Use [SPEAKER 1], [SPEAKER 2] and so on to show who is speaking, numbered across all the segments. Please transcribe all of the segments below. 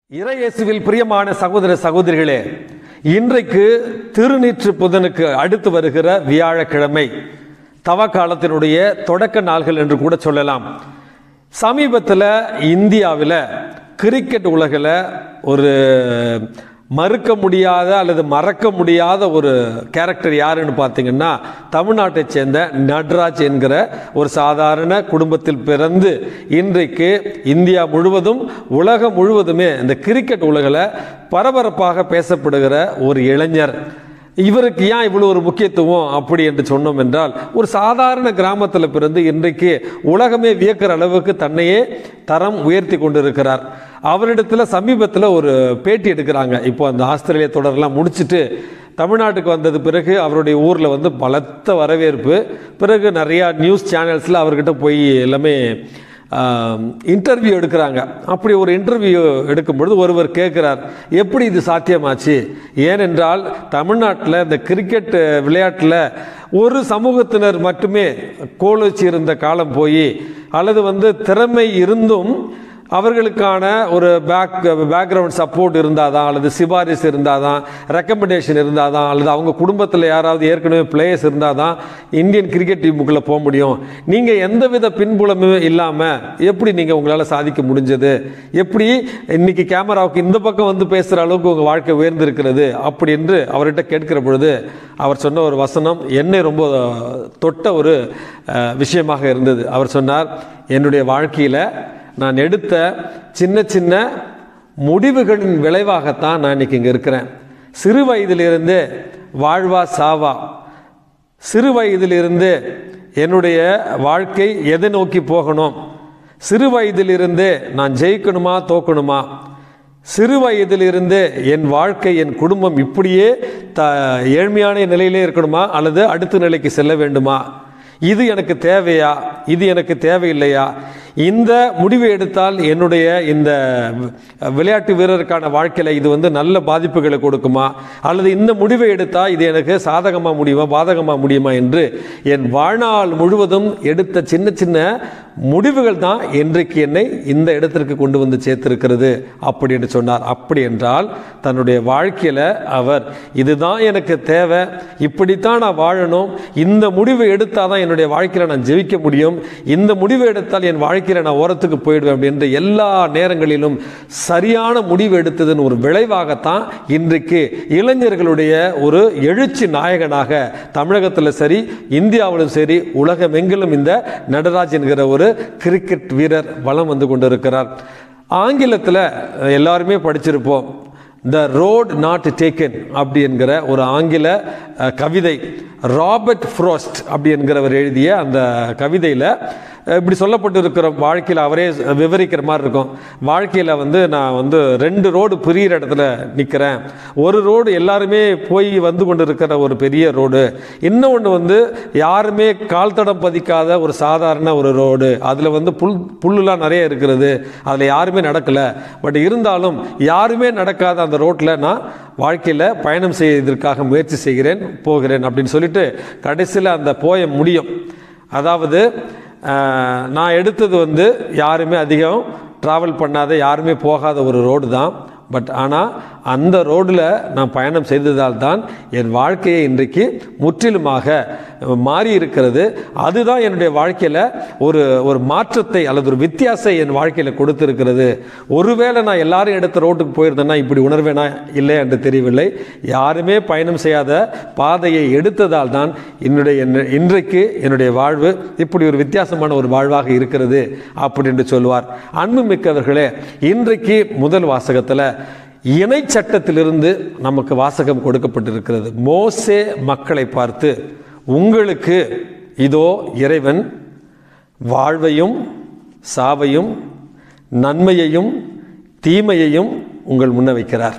[SPEAKER 1] இறையேசுவில் பிரியமான சகோதர சகோதரிகளே இன்றைக்கு திருநீற்று புதனுக்கு அடுத்து வருகிற வியாழக்கிழமை தவ காலத்தினுடைய தொடக்க நாள்கள் என்று கூட சொல்லலாம் சமீபத்தில் இந்தியாவில் கிரிக்கெட் உலகில் ஒரு மறுக்க முடியாத அல்லது மறக்க முடியாத ஒரு கேரக்டர் யாருன்னு பார்த்தீங்கன்னா தமிழ்நாட்டைச் சேர்ந்த நட்ராஜ் என்கிற ஒரு சாதாரண குடும்பத்தில் பிறந்து இன்றைக்கு இந்தியா முழுவதும் உலகம் முழுவதுமே இந்த கிரிக்கெட் உலகில் பரபரப்பாக பேசப்படுகிற ஒரு இளைஞர் இவருக்கு ஏன் இவ்வளோ ஒரு முக்கியத்துவம் அப்படி என்று சொன்னோம் என்றால் ஒரு சாதாரண கிராமத்தில் பிறந்து இன்றைக்கு உலகமே வியக்கிற அளவுக்கு தன்னையே தரம் உயர்த்தி கொண்டிருக்கிறார் அவரிடத்தில் சமீபத்தில் ஒரு பேட்டி எடுக்கிறாங்க இப்போ அந்த ஆஸ்திரேலிய தொடரெல்லாம் முடிச்சுட்டு தமிழ்நாட்டுக்கு வந்தது பிறகு அவருடைய ஊரில் வந்து பலத்த வரவேற்பு பிறகு நிறையா நியூஸ் சேனல்ஸில் அவர்கிட்ட போய் எல்லாமே இன்டர்வியூ எடுக்கிறாங்க அப்படி ஒரு இன்டர்வியூ எடுக்கும்பொழுது ஒருவர் கேட்குறார் எப்படி இது சாத்தியமாச்சு ஏனென்றால் தமிழ்நாட்டில் இந்த கிரிக்கெட் விளையாட்டில் ஒரு சமூகத்தினர் மட்டுமே கோல் வச்சு இருந்த காலம் போய் அல்லது வந்து திறமை இருந்தும் அவர்களுக்கான ஒரு பேக் பேக்ரவுண்ட் சப்போர்ட் இருந்தால் தான் அல்லது சிபாரிசு இருந்தால் தான் ரெக்கமெண்டேஷன் இருந்தால் தான் அல்லது அவங்க குடும்பத்தில் யாராவது ஏற்கனவே பிளேயர்ஸ் இருந்தால் தான் இந்தியன் கிரிக்கெட் டீமுக்குள்ளே போக முடியும் நீங்கள் எந்தவித பின்புலமே இல்லாமல் எப்படி நீங்கள் உங்களால் சாதிக்க முடிஞ்சது எப்படி இன்னைக்கு கேமராவுக்கு இந்த பக்கம் வந்து பேசுகிற அளவுக்கு உங்கள் வாழ்க்கை உயர்ந்திருக்கிறது அப்படி என்று அவர்கிட்ட கேட்கிற பொழுது அவர் சொன்ன ஒரு வசனம் என்னை ரொம்ப தொட்ட ஒரு விஷயமாக இருந்தது அவர் சொன்னார் என்னுடைய வாழ்க்கையில் நான் எடுத்த சின்ன சின்ன முடிவுகளின் விளைவாகத்தான் நான் இன்னைக்கு இங்கே இருக்கிறேன் சிறு வயதிலிருந்து வாழ்வா சாவா சிறு வயதிலிருந்து என்னுடைய வாழ்க்கை எதை நோக்கி போகணும் சிறு வயதிலிருந்து நான் ஜெயிக்கணுமா தோக்கணுமா சிறு வயதிலிருந்து என் வாழ்க்கை என் குடும்பம் இப்படியே த ஏழ்மையான நிலையிலே இருக்கணுமா அல்லது அடுத்த நிலைக்கு செல்ல வேண்டுமா இது எனக்கு தேவையா இது எனக்கு தேவையில்லையா இந்த முடிவை எடுத்தால் என்னுடைய இந்த விளையாட்டு வீரருக்கான வாழ்க்கையில் இது வந்து நல்ல பாதிப்புகளை கொடுக்குமா அல்லது இந்த முடிவை எடுத்தால் இது எனக்கு சாதகமாக முடியுமா பாதகமாக முடியுமா என்று என் வாழ்நாள் முழுவதும் எடுத்த சின்ன சின்ன முடிவுகள் தான் இன்றைக்கு என்னை இந்த இடத்திற்கு கொண்டு வந்து சேர்த்திருக்கிறது அப்படி என்று சொன்னார் அப்படி என்றால் தன்னுடைய வாழ்க்கையில் அவர் இதுதான் எனக்கு தேவை இப்படித்தான் நான் வாழணும் இந்த முடிவை எடுத்தால் தான் என்னுடைய வாழ்க்கையில் நான் ஜெயிக்க முடியும் இந்த முடிவை எடுத்தால் என் வாழ்க்கையில் நான் ஓரத்துக்கு போயிடுவேன் அப்படின்ற எல்லா நேரங்களிலும் சரியான முடிவு எடுத்ததன் ஒரு விளைவாகத்தான் இன்றைக்கு இளைஞர்களுடைய ஒரு எழுச்சி நாயகனாக தமிழகத்தில் சரி இந்தியாவிலும் சரி உலகமெங்கிலும் இந்த நடராஜ் என்கிற ஒரு கிரிக்கெட் வீரர் வளம் வந்து கொண்டிருக்கிறார் ஆங்கிலத்தில் எல்லாருமே படிச்சிருப்போம் த ரோட் நாட் டேக்கன் அப்படி என்கிற ஒரு ஆங்கில கவிதை ராபர்ட் ஃப்ரோஸ்ட் அப்படி என்கிறவர் எழுதிய அந்த கவிதையில் இப்படி சொல்லப்பட்டு இருக்கிற வாழ்க்கையில் அவரே விவரிக்கிற மாதிரி இருக்கும் வாழ்க்கையில் வந்து நான் வந்து ரெண்டு ரோடு பிரியிற இடத்துல நிற்கிறேன் ஒரு ரோடு எல்லாருமே போய் வந்து கொண்டு இருக்கிற ஒரு பெரிய ரோடு இன்னொன்று வந்து யாருமே கால் தடம் பதிக்காத ஒரு சாதாரண ஒரு ரோடு அதில் வந்து புல் புல்லுலாம் நிறைய இருக்கிறது அதில் யாருமே நடக்கலை பட் இருந்தாலும் யாருமே நடக்காத அந்த ரோட்டில் நான் வாழ்க்கையில் பயணம் செய்வதற்காக முயற்சி செய்கிறேன் போகிறேன் அப்படின்னு சொல்லிட்டு கடைசியில் அந்த போய முடியும் அதாவது நான் எடுத்தது வந்து யாருமே அதிகம் ட்ராவல் பண்ணாத யாருமே போகாத ஒரு ரோடு தான் பட் ஆனால் அந்த ரோடில் நான் பயணம் செய்ததால் தான் என் வாழ்க்கையை இன்றைக்கு முற்றிலுமாக மாறி இருக்கிறது அதுதான் என்னுடைய வாழ்க்கையில் ஒரு ஒரு மாற்றத்தை அல்லது ஒரு வித்தியாசம் என் வாழ்க்கையில் கொடுத்துருக்கிறது ஒருவேளை நான் எல்லாரும் எடுத்த ரோட்டுக்கு போயிருந்தேன்னா இப்படி உணர்வேனா இல்லை என்று தெரியவில்லை யாருமே பயணம் செய்யாத பாதையை எடுத்ததால் தான் என்னுடைய இன்றைக்கு என்னுடைய வாழ்வு இப்படி ஒரு வித்தியாசமான ஒரு வாழ்வாக இருக்கிறது அப்படி என்று சொல்வார் அன்பு மிக்கவர்களே இன்றைக்கு முதல் வாசகத்தில் இணை சட்டத்திலிருந்து நமக்கு வாசகம் கொடுக்கப்பட்டிருக்கிறது மோசே மக்களை பார்த்து உங்களுக்கு இதோ இறைவன் வாழ்வையும் சாவையும் நன்மையையும் தீமையையும் உங்கள் முன்ன வைக்கிறார்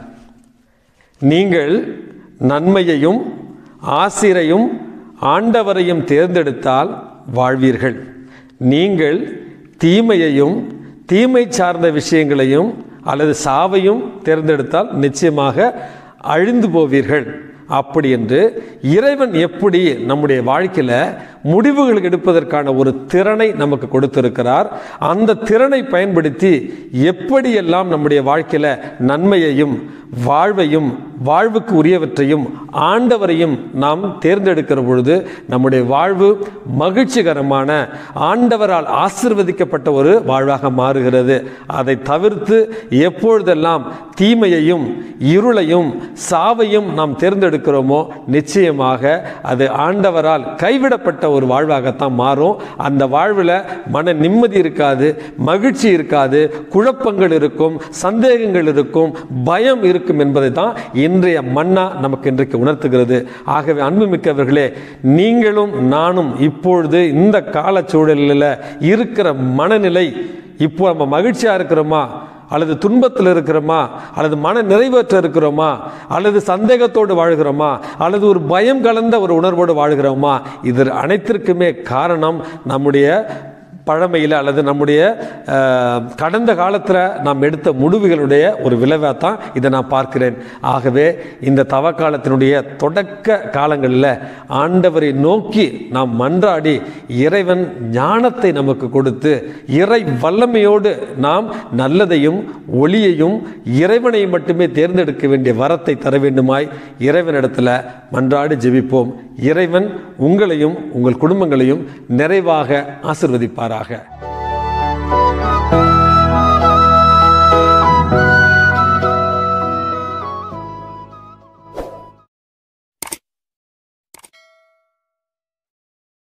[SPEAKER 1] நீங்கள் நன்மையையும் ஆசிரையும் ஆண்டவரையும் தேர்ந்தெடுத்தால் வாழ்வீர்கள் நீங்கள் தீமையையும் தீமை சார்ந்த விஷயங்களையும் அல்லது சாவையும் தேர்ந்தெடுத்தால் நிச்சயமாக அழிந்து போவீர்கள் அப்படி என்று இறைவன் எப்படி நம்முடைய வாழ்க்கையில் முடிவுகள் எடுப்பதற்கான ஒரு திறனை நமக்கு கொடுத்திருக்கிறார் அந்த திறனை பயன்படுத்தி எப்படியெல்லாம் நம்முடைய வாழ்க்கையில நன்மையையும் வாழ்வையும் வாழ்வுக்கு உரியவற்றையும் ஆண்டவரையும் நாம் தேர்ந்தெடுக்கிற பொழுது நம்முடைய வாழ்வு மகிழ்ச்சிகரமான ஆண்டவரால் ஆசிர்வதிக்கப்பட்ட ஒரு வாழ்வாக மாறுகிறது அதை தவிர்த்து எப்பொழுதெல்லாம் தீமையையும் இருளையும் சாவையும் நாம் தேர்ந்தெடுக்கிறோமோ நிச்சயமாக அது ஆண்டவரால் கைவிடப்பட்ட ஒரு வாழ்வாகத்தான் மாறும் அந்த வாழ்வில் மன நிம்மதி இருக்காது மகிழ்ச்சி இருக்காது குழப்பங்கள் இருக்கும் சந்தேகங்கள் இருக்கும் பயம் இருக்கும் என்பதை தான் இன்றைய மன்னா நமக்கு இன்றைக்கு உணர்த்துகிறது ஆகவே அன்புமிக்கவர்களே நீங்களும் நானும் இப்பொழுது இந்த காலச்சூழலில் இருக்கிற மனநிலை இப்போ நம்ம மகிழ்ச்சியா இருக்கிறோமா அல்லது துன்பத்தில் இருக்கிறோமா அல்லது மன நிறைவேற்ற இருக்கிறோமா அல்லது சந்தேகத்தோடு வாழ்கிறோமா அல்லது ஒரு பயம் கலந்த ஒரு உணர்வோடு வாழ்கிறோமா இது அனைத்திற்குமே காரணம் நம்முடைய பழமையில் அல்லது நம்முடைய அஹ், கடந்த காலத்தில் நாம் எடுத்த முடிவுகளுடைய ஒரு விளைவாக தான் இதை நான் பார்க்கிறேன் ஆகவே இந்த தவ காலத்தினுடைய தொடக்க காலங்களில் ஆண்டவரை நோக்கி நாம் மன்றாடி இறைவன் ஞானத்தை நமக்கு கொடுத்து இறை வல்லமையோடு நாம் நல்லதையும் ஒளியையும் இறைவனையும் மட்டுமே தேர்ந்தெடுக்க வேண்டிய வரத்தை தர வேண்டுமாய் இறைவனிடத்தில் மன்றாடி ஜெபிப்போம் இறைவன் உங்களையும் உங்கள் குடும்பங்களையும் நிறைவாக ஆசிர்வதிப்பாராக